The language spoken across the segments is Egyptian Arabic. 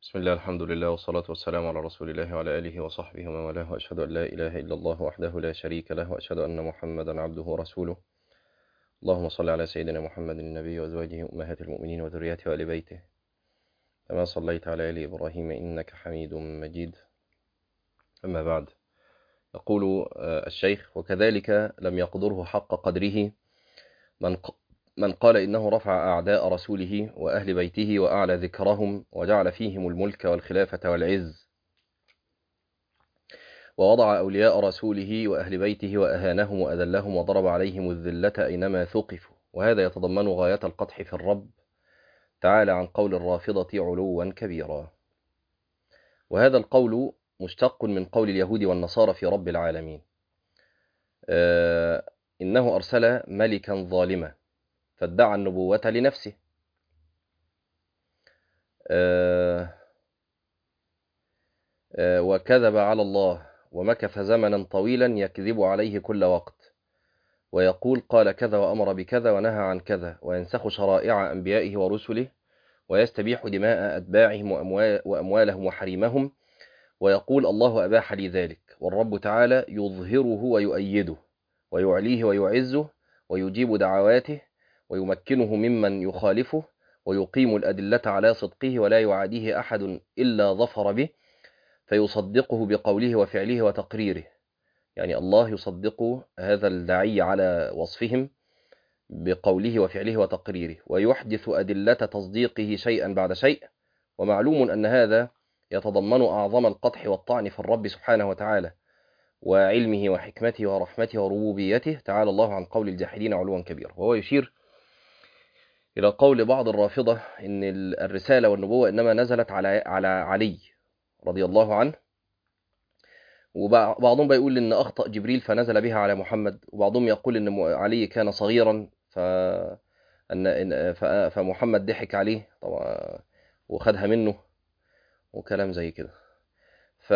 بسم الله الحمد لله والصلاة والسلام على رسول الله وعلى آله وصحبه ومن والاه وأشهد أن لا إله إلا الله وحده لا شريك له وأشهد أن محمدا عبده ورسوله اللهم صل على سيدنا محمد النبي وأزواجه أمهات المؤمنين وذريته وآل بيته كما صليت على آل إبراهيم إنك حميد مجيد أما بعد يقول الشيخ وكذلك لم يقدره حق قدره من من قال إنه رفع أعداء رسوله وأهل بيته وأعلى ذكرهم وجعل فيهم الملك والخلافة والعز ووضع أولياء رسوله وأهل بيته وأهانهم وأذلهم وضرب عليهم الذلة أينما ثقفوا وهذا يتضمن غاية القدح في الرب تعالى عن قول الرافضة علوا كبيرا وهذا القول مشتق من قول اليهود والنصارى في رب العالمين آه إنه أرسل ملكا ظالما فادعى النبوة لنفسه آه آه وكذب على الله ومكث زمنا طويلا يكذب عليه كل وقت ويقول قال كذا وأمر بكذا ونهى عن كذا وينسخ شرائع أنبيائه ورسله ويستبيح دماء أتباعهم وأموالهم وحريمهم ويقول الله أباح لي ذلك والرب تعالى يظهره ويؤيده ويعليه ويعزه ويجيب دعواته ويمكنه ممن يخالفه ويقيم الأدلة على صدقه ولا يعاديه أحد إلا ظفر به فيصدقه بقوله وفعله وتقريره يعني الله يصدق هذا الدعي على وصفهم بقوله وفعله وتقريره ويحدث أدلة تصديقه شيئا بعد شيء ومعلوم أن هذا يتضمن أعظم القطح والطعن في الرب سبحانه وتعالى وعلمه وحكمته ورحمته وربوبيته تعالى الله عن قول الجاحدين علوا كبيرا وهو يشير إلى قول بعض الرافضة إن الرسالة والنبوة إنما نزلت على على علي رضي الله عنه وبعضهم بيقول إن أخطأ جبريل فنزل بها على محمد وبعضهم يقول إن علي كان صغيرا ف أن فمحمد ضحك عليه طبعا وخدها منه وكلام زي كده ف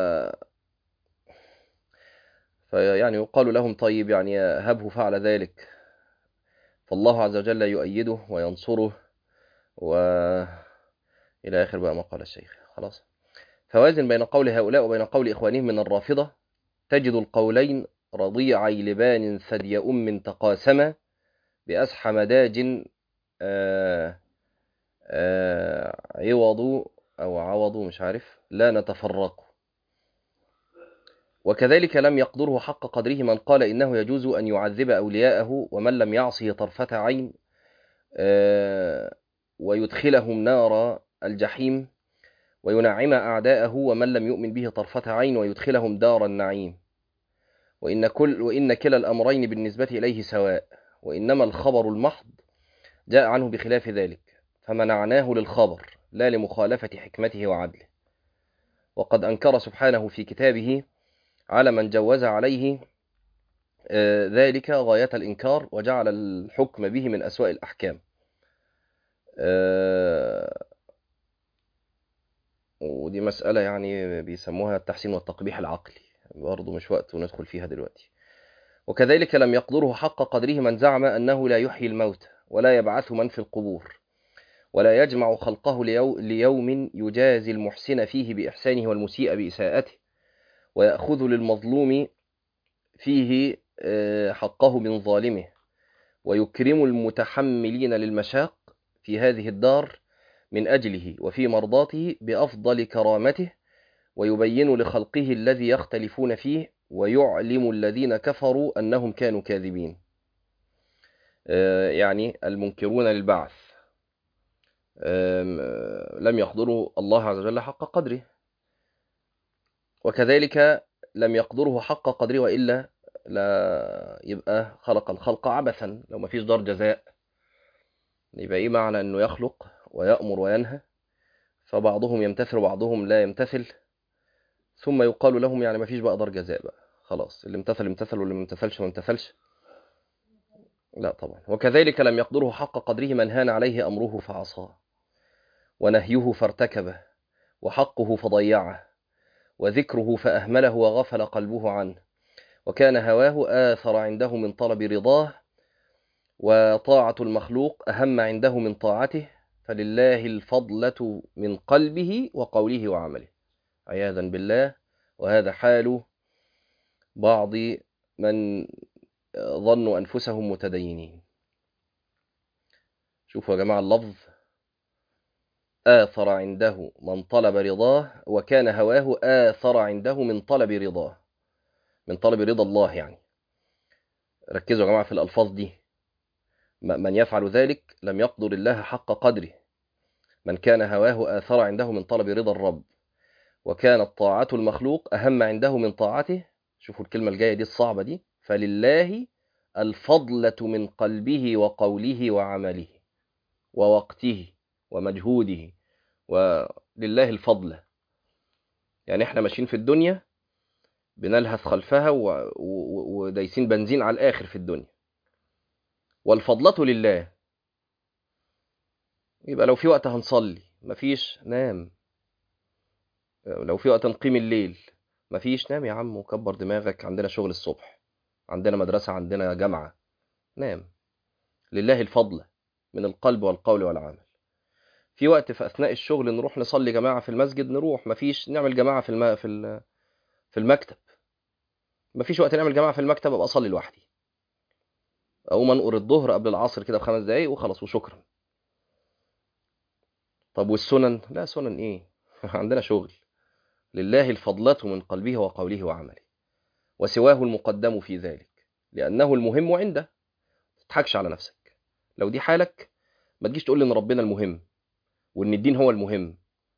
فيعني يقال لهم طيب يعني هبه فعل ذلك فالله عز وجل يؤيده وينصره و إلى آخر بقى ما قال الشيخ خلاص فوازن بين قول هؤلاء وبين قول إخوانهم من الرافضة تجد القولين رضيعي لبان ثدي أم تقاسما بأسحى مداج آآ آآ عوض أو عوض مش عارف لا نتفرق وكذلك لم يقدره حق قدره من قال إنه يجوز أن يعذب أولياءه ومن لم يعصه طرفة عين ويدخلهم نار الجحيم وينعم أعداءه ومن لم يؤمن به طرفة عين ويدخلهم دار النعيم وإن, كل وإن كلا الأمرين بالنسبة إليه سواء وإنما الخبر المحض جاء عنه بخلاف ذلك فمنعناه للخبر لا لمخالفة حكمته وعدله وقد أنكر سبحانه في كتابه على من جوز عليه ذلك غاية الإنكار وجعل الحكم به من أسواء الأحكام ودي مسألة يعني بيسموها التحسين والتقبيح العقلي برضه مش وقت وندخل فيها دلوقتي وكذلك لم يقدره حق قدره من زعم أنه لا يحيي الموت ولا يبعث من في القبور ولا يجمع خلقه ليوم يجازي المحسن فيه بإحسانه والمسيء بإساءته ويأخذ للمظلوم فيه حقه من ظالمه ويكرم المتحملين للمشاق في هذه الدار من أجله وفي مرضاته بأفضل كرامته ويبين لخلقه الذي يختلفون فيه ويعلم الذين كفروا أنهم كانوا كاذبين يعني المنكرون للبعث لم يقدروا الله عز وجل حق قدره وكذلك لم يقدره حق قدره وإلا لا يبقى خلق الخلق عبثا لو ما فيش دار جزاء يبقى ايه معنى انه يخلق ويأمر وينهى فبعضهم يمتثل وبعضهم لا يمتثل ثم يقال لهم يعني ما فيش بقى دار جزاء بقى خلاص اللي امتثل امتثل واللي ما امتثلش ما امتثلش لا طبعا وكذلك لم يقدره حق قدره من هان عليه أمره فعصاه ونهيه فارتكبه وحقه فضيعه وذكره فأهمله وغفل قلبه عنه وكان هواه آثر عنده من طلب رضاه وطاعة المخلوق أهم عنده من طاعته فلله الفضلة من قلبه وقوله وعمله عياذا بالله وهذا حال بعض من ظنوا أنفسهم متدينين شوفوا يا جماعة اللفظ آثر عنده من طلب رضاه وكان هواه آثر عنده من طلب رضاه من طلب رضا الله يعني ركزوا يا جماعة في الألفاظ دي من يفعل ذلك لم يقدر الله حق قدره من كان هواه آثر عنده من طلب رضا الرب وكانت طاعة المخلوق أهم عنده من طاعته شوفوا الكلمة الجاية دي الصعبة دي فلله الفضلة من قلبه وقوله وعمله ووقته ومجهوده ولله الفضلة يعني احنا ماشيين في الدنيا بنلهث خلفها ودايسين بنزين على الآخر في الدنيا والفضلة لله يبقى لو في وقت هنصلي مفيش نام لو في وقت نقيم الليل مفيش نام يا عم وكبر دماغك عندنا شغل الصبح عندنا مدرسة عندنا جامعة نام لله الفضل من القلب والقول والعمل في وقت في أثناء الشغل نروح نصلي جماعة في المسجد نروح مفيش نعمل جماعة في الم... في في المكتب مفيش وقت نعمل جماعة في المكتب أبقى أصلي لوحدي أو منقر الظهر قبل العصر كده بخمس دقايق وخلاص وشكرا طب والسنن لا سنن إيه عندنا شغل لله الفضلة من قلبه وقوله وعمله وسواه المقدم في ذلك لأنه المهم عنده تضحكش على نفسك لو دي حالك ما تجيش تقول ان ربنا المهم وان الدين هو المهم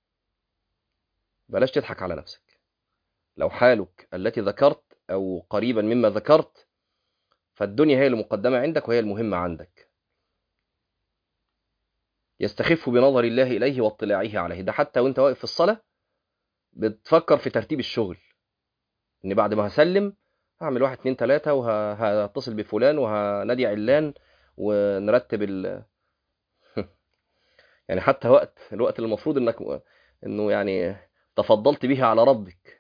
بلاش تضحك على نفسك لو حالك التي ذكرت او قريبا مما ذكرت فالدنيا هي المقدمة عندك وهي المهمة عندك يستخف بنظر الله إليه واطلاعه عليه ده حتى وانت واقف في الصلاة بتفكر في ترتيب الشغل ان بعد ما هسلم هعمل واحد اتنين تلاتة وهتصل بفلان وهنادي علان ونرتب ال يعني حتى وقت الوقت اللي المفروض انك انه يعني تفضلت به على ربك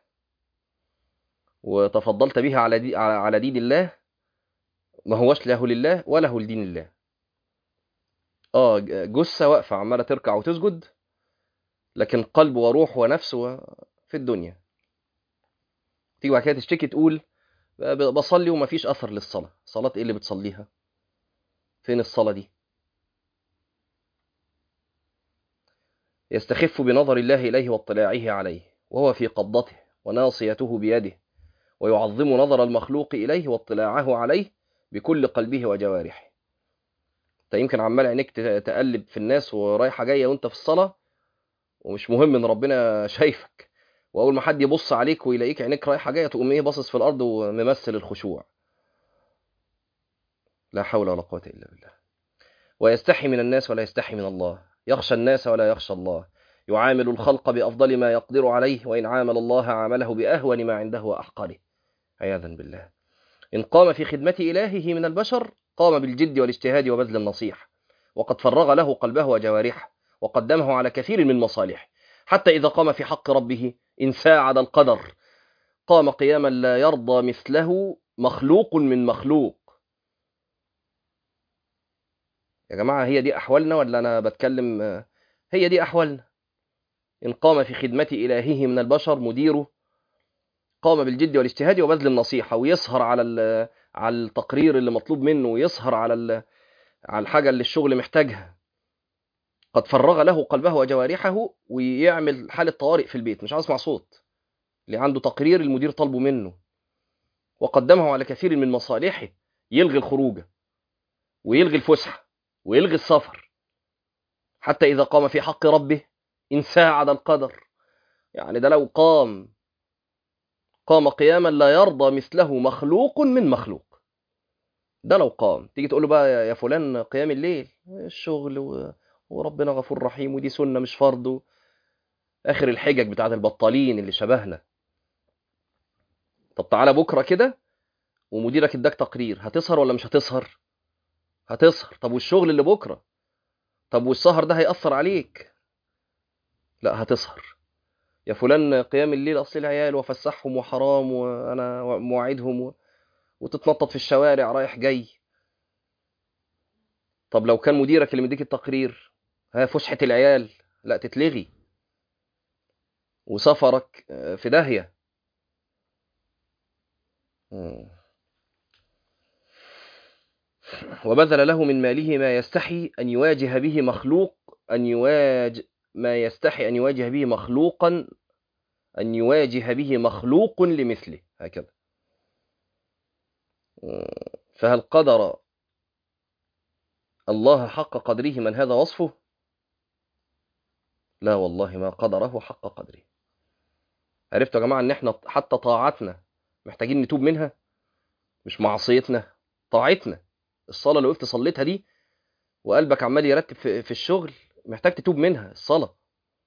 وتفضلت به على دي على دين الله ما هوش له لله ولا هو لدين الله اه جثة واقفة عمالة تركع وتسجد لكن قلب وروح ونفس في الدنيا تيجي بعد كده تشتكي تقول بصلي ومفيش اثر للصلاه صلاه ايه اللي بتصليها فين الصلاه دي يستخف بنظر الله اليه واطلاعه عليه وهو في قبضته وناصيته بيده ويعظم نظر المخلوق اليه واطلاعه عليه بكل قلبه وجوارحه انت يمكن عمال عينيك تقلب في الناس ورايحه جايه وانت في الصلاه ومش مهم ان ربنا شايفك واول ما حد يبص عليك ويلاقيك عينيك رايحه جايه تقوم ايه باصص في الارض وممثل الخشوع لا حول ولا قوه الا بالله ويستحي من الناس ولا يستحي من الله يخشى الناس ولا يخشى الله يعامل الخلق بافضل ما يقدر عليه وان عامل الله عامله باهون ما عنده واحقره عياذا بالله ان قام في خدمه الهه من البشر قام بالجد والاجتهاد وبذل النصيحه وقد فرغ له قلبه وجوارحه وقدمه على كثير من مصالحه حتى إذا قام في حق ربه إن ساعد القدر قام قياما لا يرضى مثله مخلوق من مخلوق يا جماعة هي دي أحوالنا ولا أنا بتكلم هي دي أحوالنا إن قام في خدمة إلهه من البشر مديره قام بالجد والاجتهاد وبذل النصيحة ويسهر على على التقرير اللي مطلوب منه ويسهر على على الحاجة اللي الشغل محتاجها قد فرغ له قلبه وجوارحه ويعمل حالة طوارئ في البيت مش عاوز اسمع صوت اللي عنده تقرير المدير طالبه منه وقدمه على كثير من مصالحه يلغي الخروج ويلغي الفسحة ويلغي السفر حتى إذا قام في حق ربه إن ساعد القدر يعني ده لو قام قام قياما لا يرضى مثله مخلوق من مخلوق ده لو قام تيجي تقول له بقى يا فلان قيام الليل الشغل و... وربنا غفور رحيم ودي سنة مش فرض آخر الحجج بتاعت البطالين اللي شبهنا طب تعالى بكرة كده ومديرك اداك تقرير هتسهر ولا مش هتسهر هتسهر طب والشغل اللي بكرة طب والسهر ده هيأثر عليك لا هتسهر يا فلان قيام الليل أصل العيال وفسحهم وحرام وأنا مواعيدهم و... وتتنطط في الشوارع رايح جاي طب لو كان مديرك اللي مديك التقرير ها فسحة العيال لا تتلغي وسفرك في داهية وبذل له من ماله ما يستحي أن يواجه به مخلوق أن يواجه ما يستحي أن يواجه به مخلوقا أن يواجه به مخلوق لمثله هكذا فهل قدر الله حق قدره من هذا وصفه لا والله ما قدره حق قدره عرفتوا يا جماعة ان احنا حتى طاعتنا محتاجين نتوب منها مش معصيتنا طاعتنا الصلاة اللي وقفت صليتها دي وقلبك عمال يرتب في الشغل محتاج تتوب منها الصلاة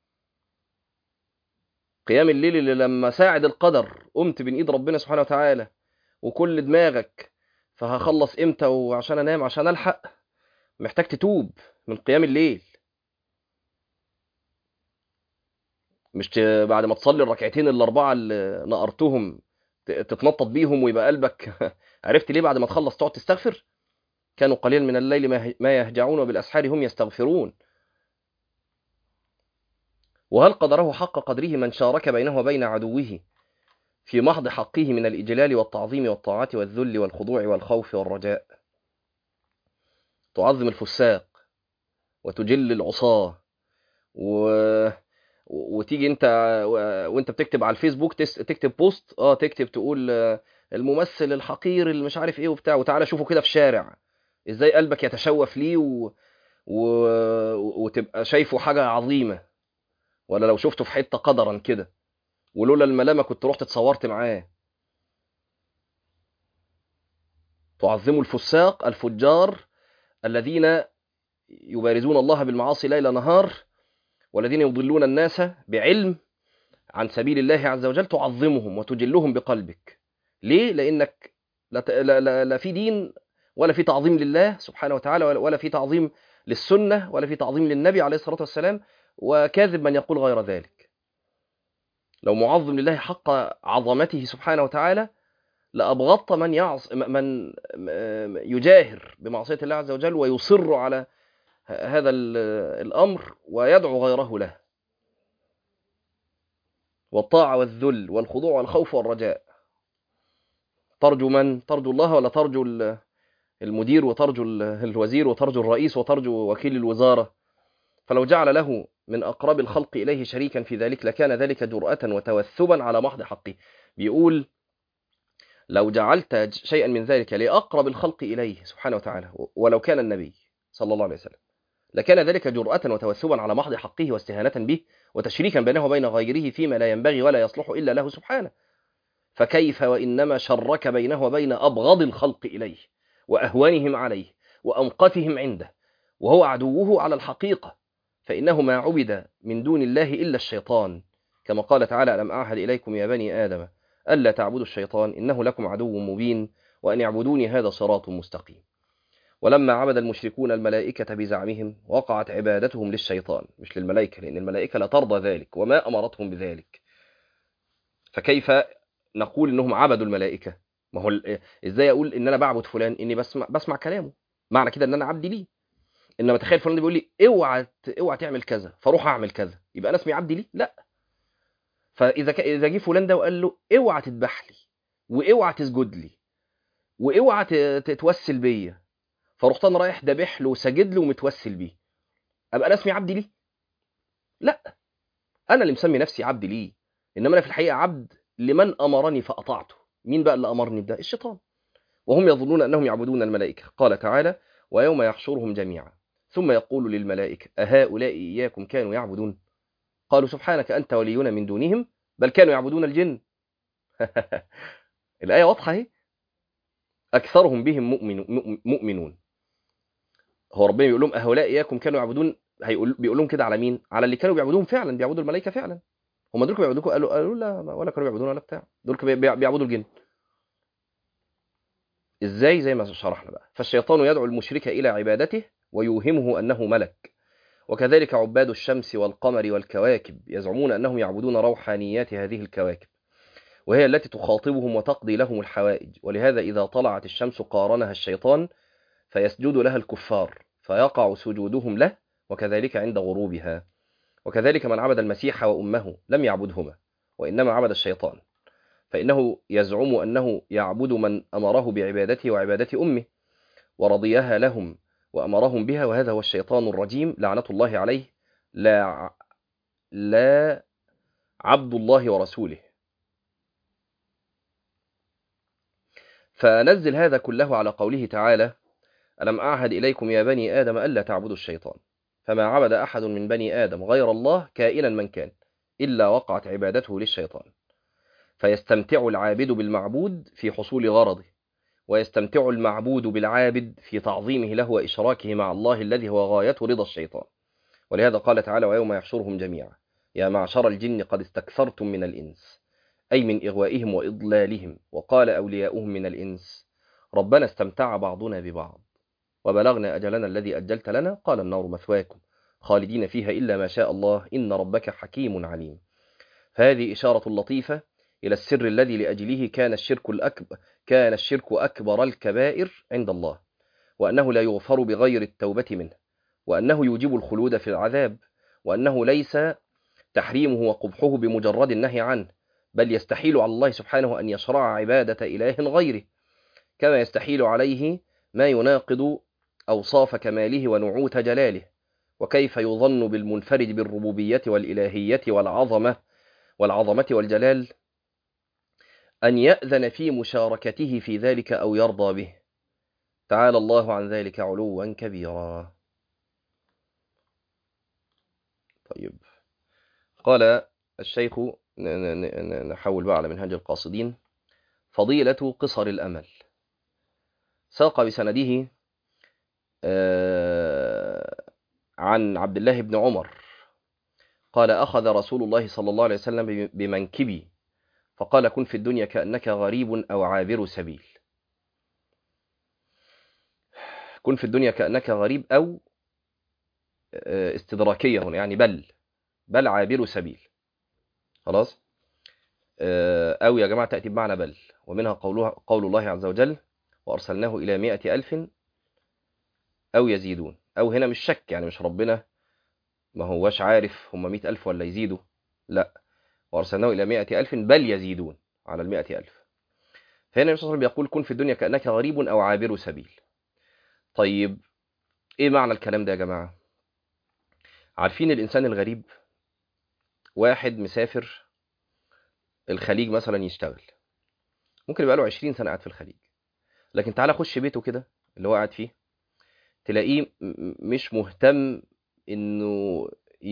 قيام الليل اللي لما ساعد القدر قمت بين ايد ربنا سبحانه وتعالى وكل دماغك فهخلص امتى وعشان انام عشان الحق محتاج تتوب من قيام الليل مش بعد ما تصلي الركعتين الاربعه اللي نقرتهم تتنطط بيهم ويبقى قلبك عرفت ليه بعد ما تخلص تقعد تستغفر كانوا قليلا من الليل ما يهجعون وبالاسحار هم يستغفرون وهل قدره حق قدره من شارك بينه وبين عدوه في محض حقه من الإجلال والتعظيم والطاعة والذل والخضوع والخوف والرجاء تعظم الفساق وتجل العصاة و... وتيجي انت وانت بتكتب على الفيسبوك تكتب بوست اه تكتب تقول الممثل الحقير اللي مش عارف ايه وبتاع وتعالى شوفه كده في شارع ازاي قلبك يتشوف ليه و... و... وتبقى شايفه حاجة عظيمة ولا لو شفته في حتة قدرا كده ولولا الملامة كنت رحت اتصورت معاه تعظموا الفساق الفجار الذين يبارزون الله بالمعاصي ليل نهار والذين يضلون الناس بعلم عن سبيل الله عز وجل تعظمهم وتجلهم بقلبك ليه لانك لا, لا, لا, لا في دين ولا في تعظيم لله سبحانه وتعالى ولا في تعظيم للسنة ولا في تعظيم للنبي عليه الصلاة والسلام وكاذب من يقول غير ذلك لو معظم لله حق عظمته سبحانه وتعالى لأبغضت من يعص من يجاهر بمعصية الله عز وجل ويصر على هذا الأمر ويدعو غيره له والطاعة والذل والخضوع والخوف والرجاء ترجو من ترجو الله ولا ترجو المدير وترجو الوزير وترجو الرئيس وترجو وكيل الوزارة فلو جعل له من أقرب الخلق إليه شريكا في ذلك لكان ذلك جرأة وتوثبا على محض حقه بيقول لو جعلت شيئا من ذلك لأقرب الخلق إليه سبحانه وتعالى ولو كان النبي صلى الله عليه وسلم لكان ذلك جرأة وتوثبا على محض حقه واستهانة به وتشريكا بينه وبين غيره فيما لا ينبغي ولا يصلح إلا له سبحانه فكيف وإنما شرك بينه وبين أبغض الخلق إليه وأهوانهم عليه وأمقتهم عنده وهو عدوه على الحقيقة فإنه ما عبد من دون الله إلا الشيطان كما قال تعالى ألم أعهد إليكم يا بني آدم ألا تعبدوا الشيطان إنه لكم عدو مبين وأن يعبدوني هذا صراط مستقيم ولما عبد المشركون الملائكة بزعمهم وقعت عبادتهم للشيطان مش للملائكة لأن الملائكة لا ترضى ذلك وما أمرتهم بذلك فكيف نقول إنهم عبدوا الملائكة ما هو إزاي أقول إن أنا بعبد فلان إني بسمع, بسمع كلامه معنى كده إن أنا عبدي ليه انما تخيل فلان بيقول لي اوعى اوعى تعمل كذا فاروح اعمل كذا يبقى انا اسمي عبدي ليه لا فاذا ك... اذا جه فلان ده وقال له اوعى تذبح لي واوعى تسجد لي واوعى تتوسل بيا فرحت انا رايح ذابح له وساجد له ومتوسل بيه ابقى انا اسمي عبدي ليه لا انا اللي مسمي نفسي عبدي ليه انما انا في الحقيقه عبد لمن امرني فاطعته مين بقى اللي امرني بده الشيطان وهم يظنون انهم يعبدون الملائكه قال تعالى ويوم يحشرهم جميعا ثم يقول للملائكة أهؤلاء إياكم كانوا يعبدون قالوا سبحانك أنت ولينا من دونهم بل كانوا يعبدون الجن الآية واضحة اهي أكثرهم بهم مؤمن مؤمنون هو ربنا بيقول لهم أهؤلاء إياكم كانوا يعبدون هيقول بيقول لهم كده على مين على اللي كانوا بيعبدوهم فعلا بيعبدوا الملائكة فعلا هم دول بيعبدوكم قالوا قالوا لا ولا كانوا بيعبدون ولا بتاع دول بيعبدوا الجن ازاي زي ما شرحنا بقى فالشيطان يدعو المشرك إلى عبادته ويوهمه أنه ملك وكذلك عباد الشمس والقمر والكواكب يزعمون أنهم يعبدون روحانيات هذه الكواكب وهي التي تخاطبهم وتقضي لهم الحوائج ولهذا إذا طلعت الشمس قارنها الشيطان فيسجد لها الكفار فيقع سجودهم له وكذلك عند غروبها وكذلك من عبد المسيح وأمه لم يعبدهما وإنما عبد الشيطان فإنه يزعم أنه يعبد من أمره بعبادته وعبادة أمه ورضيها لهم وأمرهم بها وهذا هو الشيطان الرجيم لعنة الله عليه لا لا عبد الله ورسوله فنزل هذا كله على قوله تعالى ألم أعهد إليكم يا بني آدم ألا تعبدوا الشيطان فما عبد أحد من بني آدم غير الله كائنا من كان إلا وقعت عبادته للشيطان فيستمتع العابد بالمعبود في حصول غرضه ويستمتع المعبود بالعابد في تعظيمه له وإشراكه مع الله الذي هو غاية رضا الشيطان ولهذا قال تعالى ويوم يحشرهم جميعا يا معشر الجن قد استكثرتم من الإنس أي من إغوائهم وإضلالهم وقال أولياؤهم من الإنس ربنا استمتع بعضنا ببعض وبلغنا أجلنا الذي أجلت لنا قال النار مثواكم خالدين فيها إلا ما شاء الله إن ربك حكيم عليم فهذه إشارة لطيفة إلى السر الذي لأجله كان الشرك الأكبر كان الشرك أكبر الكبائر عند الله وأنه لا يغفر بغير التوبة منه وأنه يوجب الخلود في العذاب وأنه ليس تحريمه وقبحه بمجرد النهي عنه بل يستحيل على الله سبحانه أن يشرع عبادة إله غيره كما يستحيل عليه ما يناقض أوصاف كماله ونعوت جلاله وكيف يظن بالمنفرد بالربوبية والإلهية والعظمة والعظمة والجلال أن يأذن في مشاركته في ذلك أو يرضى به تعالى الله عن ذلك علوا كبيرا طيب قال الشيخ نحول بقى على منهج القاصدين فضيلة قصر الأمل ساق بسنده عن عبد الله بن عمر قال أخذ رسول الله صلى الله عليه وسلم بمنكبي فقال كن في الدنيا كأنك غريب أو عابر سبيل كن في الدنيا كأنك غريب أو استدراكية هنا يعني بل بل عابر سبيل خلاص أو يا جماعة تأتي بمعنى بل ومنها قولها قول الله عز وجل وأرسلناه إلى مائة ألف أو يزيدون أو هنا مش شك يعني مش ربنا ما هوش عارف هم مئة ألف ولا يزيدوا لا وأرسلناه إلى مائة ألف بل يزيدون على المائة ألف فهنا النبي صلى الله عليه وسلم يقول كن في الدنيا كأنك غريب أو عابر سبيل طيب إيه معنى الكلام ده يا جماعة عارفين الإنسان الغريب واحد مسافر الخليج مثلا يشتغل ممكن يبقى له 20 سنة قاعد في الخليج لكن تعالى خش بيته كده اللي هو قاعد فيه تلاقيه مش مهتم انه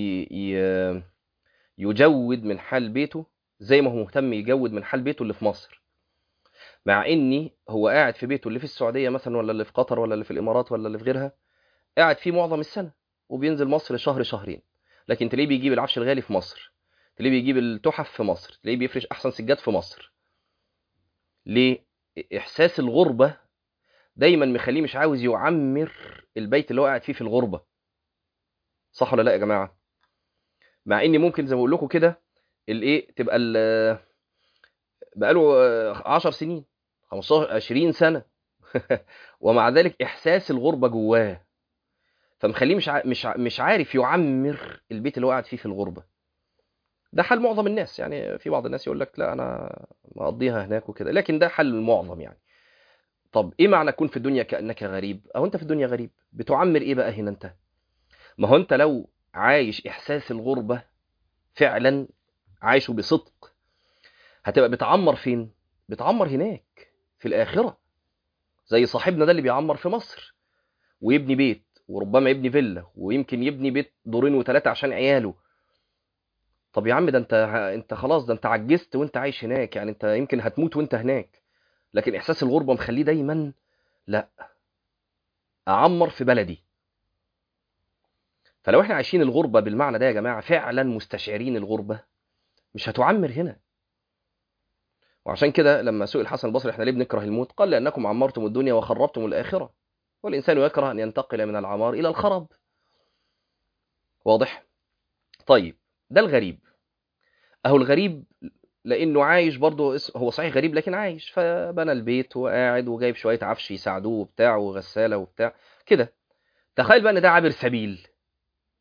يجود من حال بيته زي ما هو مهتم يجود من حال بيته اللي في مصر مع اني هو قاعد في بيته اللي في السعوديه مثلا ولا اللي في قطر ولا اللي في الامارات ولا اللي في غيرها قاعد فيه معظم السنه وبينزل مصر شهر شهرين لكن تلاقيه بيجيب العفش الغالي في مصر تلاقيه بيجيب التحف في مصر تلاقيه بيفرش احسن سجاد في مصر ليه احساس الغربه دايما مخليه مش عاوز يعمر البيت اللي هو قاعد فيه في الغربه صح ولا لا يا جماعه مع اني ممكن زي ما بقول لكم كده الايه تبقى ال بقاله 10 سنين 15 20 سنه ومع ذلك احساس الغربه جواه فمخليه مش مش مش عارف يعمر البيت اللي هو قاعد فيه في الغربه ده حال معظم الناس يعني في بعض الناس يقول لك لا انا مقضيها هناك وكده لكن ده حل المعظم يعني طب ايه معنى كون في الدنيا كانك غريب اهو انت في الدنيا غريب بتعمر ايه بقى هنا انت ما هو انت لو عايش احساس الغربه فعلا عايشه بصدق هتبقى بتعمر فين بتعمر هناك في الاخره زي صاحبنا ده اللي بيعمر في مصر ويبني بيت وربما يبني فيلا ويمكن يبني بيت دورين وثلاثه عشان عياله طب يا عم ده انت انت خلاص ده انت عجزت وانت عايش هناك يعني انت يمكن هتموت وانت هناك لكن احساس الغربه مخليه دايما لا اعمر في بلدي فلو احنا عايشين الغربه بالمعنى ده يا جماعه فعلا مستشعرين الغربه مش هتعمر هنا وعشان كده لما سئل الحسن البصري احنا ليه بنكره الموت قال لانكم عمرتم الدنيا وخربتم الاخره والانسان يكره ان ينتقل من العمار الى الخراب واضح طيب ده الغريب اهو الغريب لانه عايش برضه هو صحيح غريب لكن عايش فبنى البيت وقاعد وجايب شويه عفش يساعدوه وبتاع وغساله وبتاع كده تخيل بقى ان ده عابر سبيل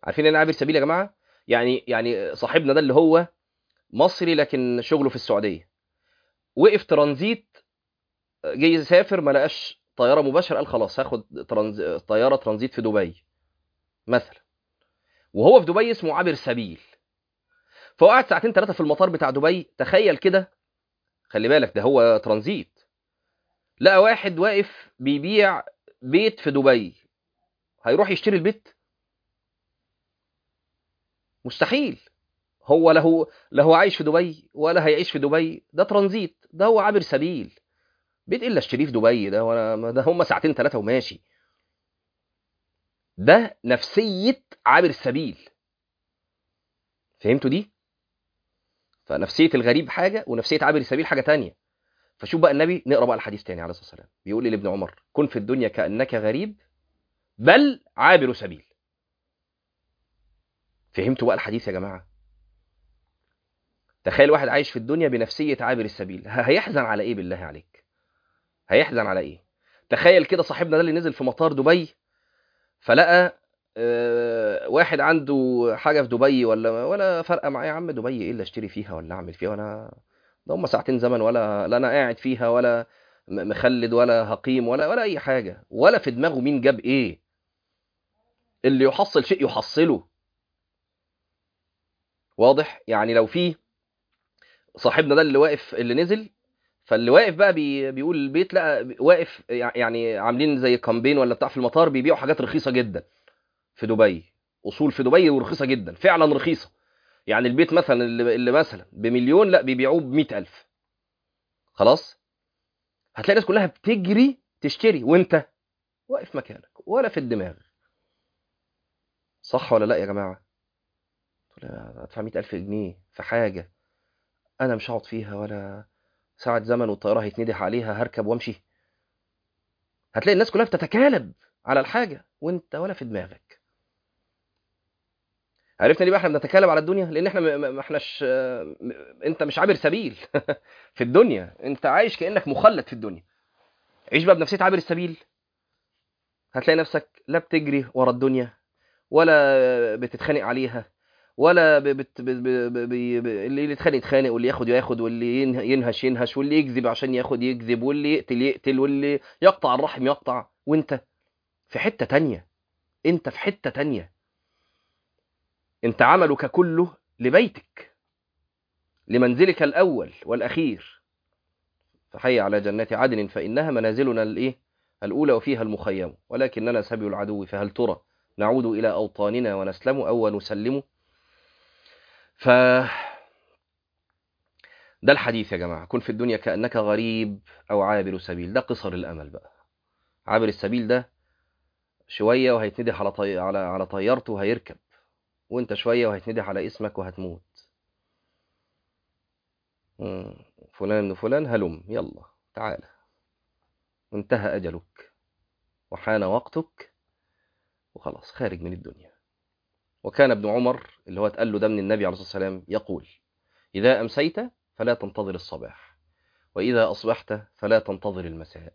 عارفين يعني عابر سبيل يا جماعه يعني يعني صاحبنا ده اللي هو مصري لكن شغله في السعوديه وقف ترانزيت جه يسافر ما لقاش طياره مباشره قال خلاص هاخد ترانز... طياره ترانزيت في دبي مثلا وهو في دبي اسمه عابر سبيل فهو قعد ساعتين ثلاثه في المطار بتاع دبي تخيل كده خلي بالك ده هو ترانزيت لقى واحد واقف بيبيع بيت في دبي هيروح يشتري البيت مستحيل هو له لا هو عايش في دبي ولا هيعيش في دبي ده ترانزيت ده هو عابر سبيل بيت الا اشتريه في دبي ده وانا ده هم ساعتين ثلاثه وماشي ده نفسيه عابر السبيل فهمتوا دي فنفسيه الغريب حاجه ونفسيه عابر السبيل حاجه تانية فشوف بقى النبي نقرا بقى الحديث تاني عليه الصلاه والسلام بيقول لابن عمر كن في الدنيا كانك غريب بل عابر سبيل فهمتوا بقى الحديث يا جماعه تخيل واحد عايش في الدنيا بنفسيه عابر السبيل هيحزن على ايه بالله عليك هيحزن على ايه تخيل كده صاحبنا ده اللي نزل في مطار دبي فلقى آه، واحد عنده حاجه في دبي ولا ولا فارقه معايا يا عم دبي ايه اللي اشتري فيها ولا اعمل فيها وانا ده هم ساعتين زمن ولا لا انا قاعد فيها ولا م- مخلد ولا هقيم ولا ولا اي حاجه ولا في دماغه مين جاب ايه اللي يحصل شيء يحصله واضح يعني لو في صاحبنا ده اللي واقف اللي نزل فاللي واقف بقى بي بيقول البيت لا واقف يعني عاملين زي كامبين ولا بتاع في المطار بيبيعوا حاجات رخيصه جدا في دبي اصول في دبي ورخيصه جدا فعلا رخيصه يعني البيت مثلا اللي, اللي مثلا بمليون لا بيبيعوه ب ألف خلاص هتلاقي الناس كلها بتجري تشتري وانت واقف مكانك ولا في الدماغ صح ولا لا يا جماعه تقول لي ادفع 100000 جنيه في حاجه انا مش هقعد فيها ولا ساعة زمن والطيارة هيتندح عليها هركب وامشي هتلاقي الناس كلها بتتكالب على الحاجة وانت ولا في دماغك عرفنا ليه بقى احنا بنتكالب على الدنيا لان احنا م- م- ما احناش م- انت مش عابر سبيل في الدنيا انت عايش كانك مخلد في الدنيا عيش بقى بنفسيه عابر السبيل هتلاقي نفسك لا بتجري ورا الدنيا ولا بتتخانق عليها ولا ب- بت... ب... ب... ب... ب... ب... اللي يتخانق يتخانق واللي ياخد ياخد واللي ين- ينهش ينهش واللي يكذب عشان ياخد يكذب واللي يقتل يقتل واللي يقطع الرحم يقطع وانت في حتة تانية انت في حتة تانية انت عملك كله لبيتك لمنزلك الأول والأخير فحي على جنات عدن فإنها منازلنا الإيه؟ الأولى وفيها المخيم ولكننا سبي العدو فهل ترى نعود إلى أوطاننا ونسلم أو نسلم ف ده الحديث يا جماعة كن في الدنيا كأنك غريب أو عابر سبيل ده قصر الأمل بقى عابر السبيل ده شوية وهيتندح على طي... على على طيارته وهيركب وانت شوية وهيتندح على اسمك وهتموت مم. فلان ابن فلان هلم يلا تعالى انتهى أجلك وحان وقتك وخلاص خارج من الدنيا وكان ابن عمر اللي هو اتقال له ده من النبي عليه الصلاة والسلام يقول إذا أمسيت فلا تنتظر الصباح وإذا أصبحت فلا تنتظر المساء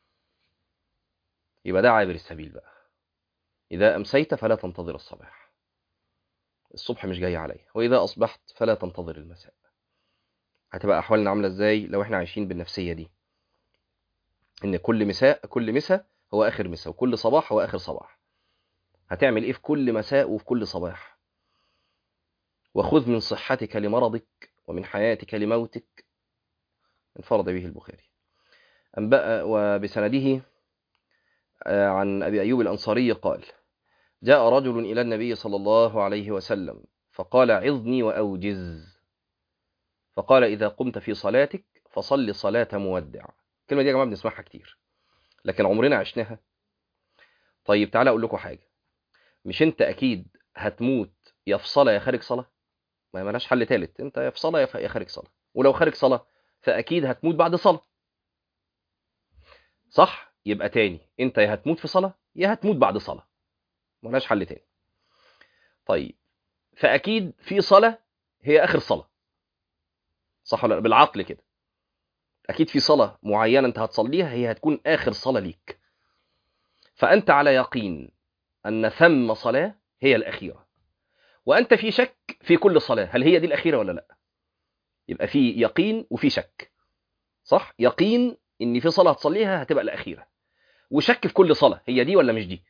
يبقى ده عابر السبيل بقى إذا أمسيت فلا تنتظر الصباح الصبح مش جاي عليا وإذا أصبحت فلا تنتظر المساء هتبقى أحوالنا عاملة إزاي لو إحنا عايشين بالنفسية دي إن كل مساء كل مساء هو آخر مساء وكل صباح هو آخر صباح هتعمل إيه في كل مساء وفي كل صباح وخذ من صحتك لمرضك ومن حياتك لموتك انفرد به البخاري أنبأ وبسنده عن أبي أيوب الأنصاري قال جاء رجل إلى النبي صلى الله عليه وسلم فقال عظني وأوجز فقال إذا قمت في صلاتك فصل صلاة مودع الكلمة دي يا جماعة بنسمعها كتير لكن عمرنا عشناها طيب تعالى أقول لكم حاجة مش أنت أكيد هتموت يا في صلاة يا خارج صلاة ما ملهاش حل تالت أنت يا في صلاة يا خارج صلاة ولو خارج صلاة فأكيد هتموت بعد صلاة صح يبقى تاني أنت يا هتموت في صلاة يا هتموت بعد صلاة ملهاش حل تاني طيب فأكيد في صلاة هي آخر صلاة صح ولا بالعقل كده أكيد في صلاة معينة أنت هتصليها هي هتكون آخر صلاة ليك فأنت على يقين أن ثم صلاة هي الأخيرة وانت في شك في كل صلاه هل هي دي الاخيره ولا لا يبقى في يقين وفي شك صح يقين ان في صلاه تصليها هتبقى الاخيره وشك في كل صلاه هي دي ولا مش دي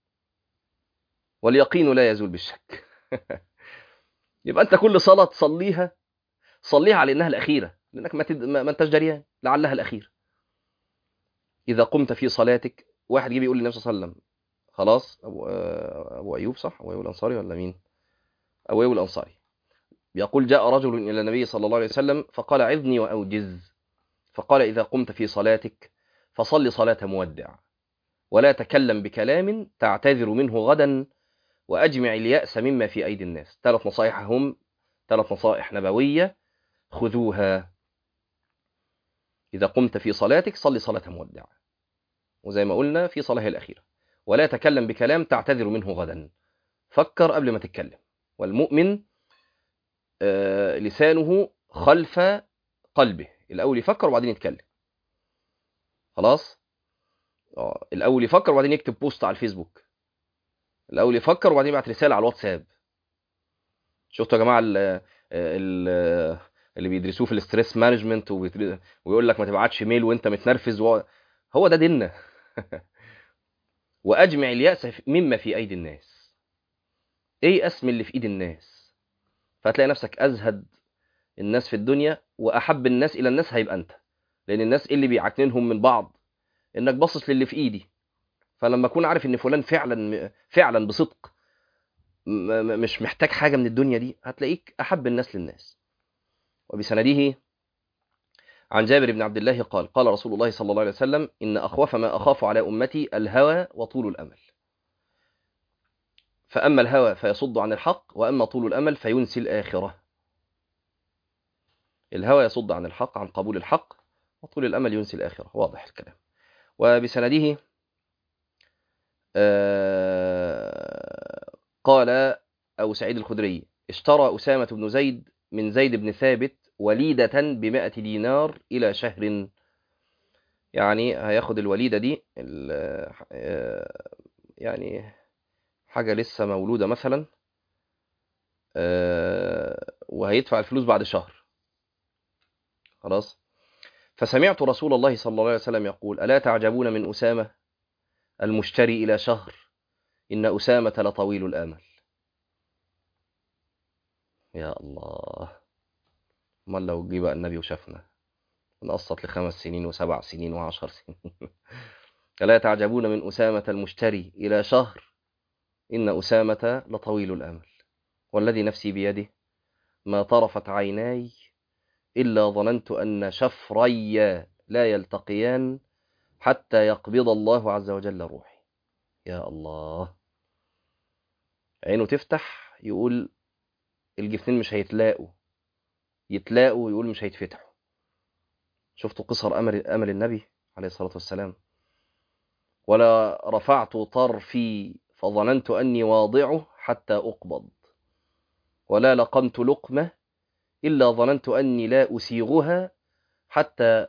واليقين لا يزول بالشك يبقى انت كل صلاه تصليها صليها على انها الاخيره لانك ما, تد... ما انتش دريان لعلها الاخيره اذا قمت في صلاتك واحد جه بيقول للنبي صلى الله عليه وسلم خلاص ابو ابو ايوب صح ابو ايوب الانصاري ولا مين ابو ايوب الانصاري يقول جاء رجل الى النبي صلى الله عليه وسلم فقال عظني واوجز فقال اذا قمت في صلاتك فصل صلاه مودع ولا تكلم بكلام تعتذر منه غدا واجمع الياس مما في ايدي الناس ثلاث نصائح هم ثلاث نصائح نبويه خذوها اذا قمت في صلاتك صل صلاه مودع وزي ما قلنا في صلاه الاخيره ولا تكلم بكلام تعتذر منه غدا فكر قبل ما تتكلم والمؤمن آه لسانه خلف قلبه الاول يفكر وبعدين يتكلم خلاص اه الاول يفكر وبعدين يكتب بوست على الفيسبوك الاول يفكر وبعدين يبعت رساله على الواتساب شفتوا يا جماعه ال ال اللي بيدرسوه في الاستريس مانجمنت ويقول لك ما تبعتش ميل وانت متنرفز و... هو ده ديننا واجمع الياس مما في ايدي الناس ايه اسم اللي في ايد الناس فهتلاقي نفسك ازهد الناس في الدنيا واحب الناس الى الناس هيبقى انت لان الناس اللي بيعكننهم من بعض انك باصص للي في ايدي فلما اكون عارف ان فلان فعلا فعلا بصدق مش محتاج حاجه من الدنيا دي هتلاقيك احب الناس للناس وبسنده عن جابر بن عبد الله قال قال رسول الله صلى الله عليه وسلم إن أخوف ما أخاف على أمتي الهوى وطول الأمل فأما الهوى فيصد عن الحق وأما طول الأمل فينسي الآخرة الهوى يصد عن الحق عن قبول الحق وطول الأمل ينسي الآخرة واضح الكلام وبسنده قال أو سعيد الخدري اشترى أسامة بن زيد من زيد بن ثابت وليدة بمائة دينار إلى شهر يعني هياخد الوليدة دي يعني حاجة لسه مولودة مثلا وهيدفع الفلوس بعد شهر خلاص فسمعت رسول الله صلى الله عليه وسلم يقول ألا تعجبون من أسامة المشتري إلى شهر إن أسامة لطويل الآمل يا الله امال لو جه بقى النبي وشافنا نقسط لخمس سنين وسبع سنين وعشر سنين ألا تعجبون من أسامة المشتري إلى شهر إن أسامة لطويل الأمل والذي نفسي بيده ما طرفت عيناي إلا ظننت أن شفري لا يلتقيان حتى يقبض الله عز وجل روحي يا الله عينه تفتح يقول الجفنين مش هيتلاقوا يتلاقوا ويقول مش هيتفتحوا شفتوا قصر أمل, أمل النبي عليه الصلاة والسلام ولا رفعت طرفي فظننت أني واضعه حتى أقبض ولا لقمت لقمة إلا ظننت أني لا أسيغها حتى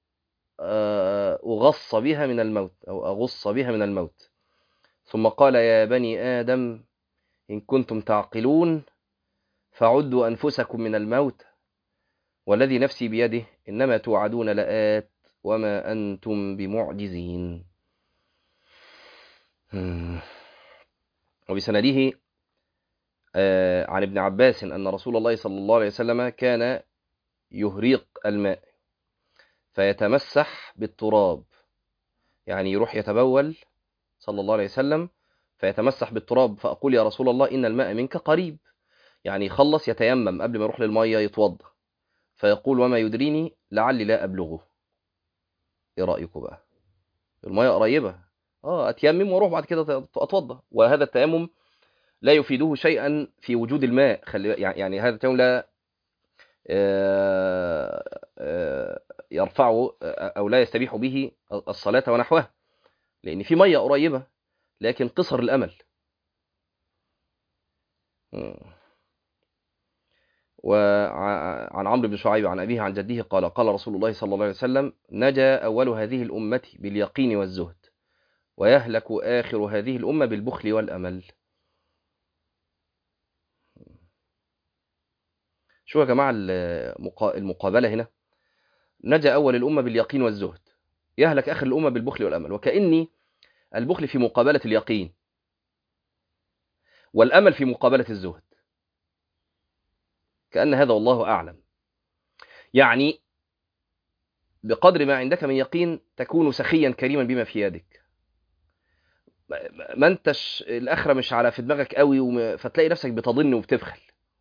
أغص بها من الموت أو أغص بها من الموت ثم قال يا بني آدم إن كنتم تعقلون فعدوا أنفسكم من الموت والذي نفسي بيده إنما توعدون لآت وما أنتم بمعجزين وبسنده عن ابن عباس أن رسول الله صلى الله عليه وسلم كان يهريق الماء فيتمسح بالتراب يعني يروح يتبول صلى الله عليه وسلم فيتمسح بالتراب فأقول يا رسول الله إن الماء منك قريب يعني يخلص يتيمم قبل ما يروح للمية يتوضى فيقول وما يدريني لعلي لا أبلغه إيه رأيكم بقى المية قريبة آه أتيمم وأروح بعد كده أتوضى وهذا التيمم لا يفيده شيئا في وجود الماء خلي يعني هذا التيمم لا يرفعه أو لا يستبيح به الصلاة ونحوها لأن في مية قريبة لكن قصر الأمل وعن عمرو بن شعيب عن أبيه عن جده قال قال رسول الله صلى الله عليه وسلم نجا أول هذه الأمة باليقين والزهد ويهلك آخر هذه الأمة بالبخل والأمل شو يا جماعة المقا- المقابلة هنا نجا أول الأمة باليقين والزهد يهلك آخر الأمة بالبخل والأمل وكأني البخل في مقابلة اليقين والأمل في مقابلة الزهد كأن هذا والله أعلم يعني بقدر ما عندك من يقين تكون سخيا كريما بما في يدك ما- ما انتش الآخرة مش على في دماغك قوي وم... فتلاقي نفسك بتضن وبتبخل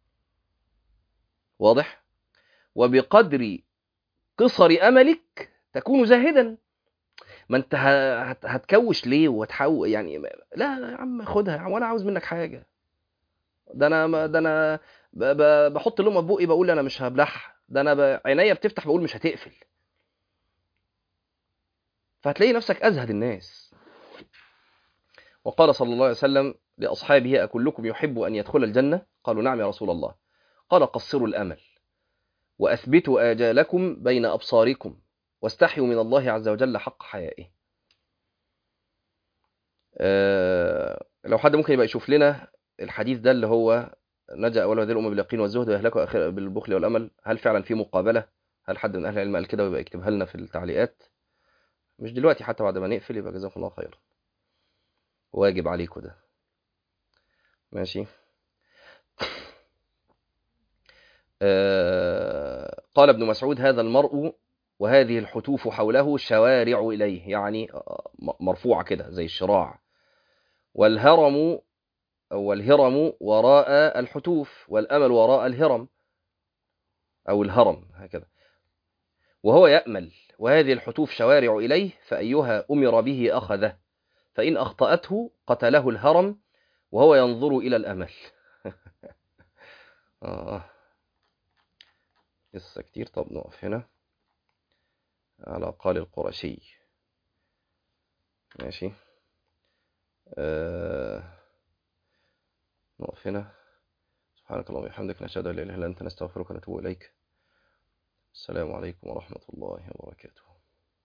واضح وبقدر قصر أملك تكون زاهدا ما انت ه- هت- هتكوش ليه وتحاول يعني لا لا يا عم خدها يا عم وانا عاوز منك حاجه ده انا ما- ده انا ب- ب- بحط لقمه في بقي بقول انا مش هبلعها ده انا ب- عينيا بتفتح بقول مش هتقفل فهتلاقي نفسك ازهد الناس وقال صلى الله عليه وسلم لاصحابه اكلكم يحب ان يدخل الجنه قالوا نعم يا رسول الله قال قصروا الامل واثبتوا اجالكم بين ابصاركم واستحيوا من الله عز وجل حق حيائه آه، لو حد ممكن يبقى يشوف لنا الحديث ده اللي هو نجا اول هذه الامه باليقين والزهد ويهلكوا اخر بالبخل والامل هل فعلا في مقابله هل حد من اهل العلم قال كده ويبقى يكتبها لنا في التعليقات مش دلوقتي حتى بعد ما نقفل يبقى جزاكم الله خيرا واجب عليكم ده ماشي آه، قال ابن مسعود هذا المرء وهذه الحتوف حوله شوارع إليه يعني آه، م- مرفوعة كده زي الشراع والهرم أو الهرم وراء الحتوف والأمل وراء الهرم أو الهرم هكذا وهو يأمل وهذه الحتوف شوارع إليه فأيها أمر به أخذه فإن أخطأته قتله الهرم وهو ينظر إلى الأمل آه. قصة كتير طب نقف هنا على قال القرشي ماشي آه. نقف هنا سبحانك اللهم وبحمدك نشهد ان لا اله الا انت نستغفرك ونتوب اليك السلام عليكم ورحمه الله وبركاته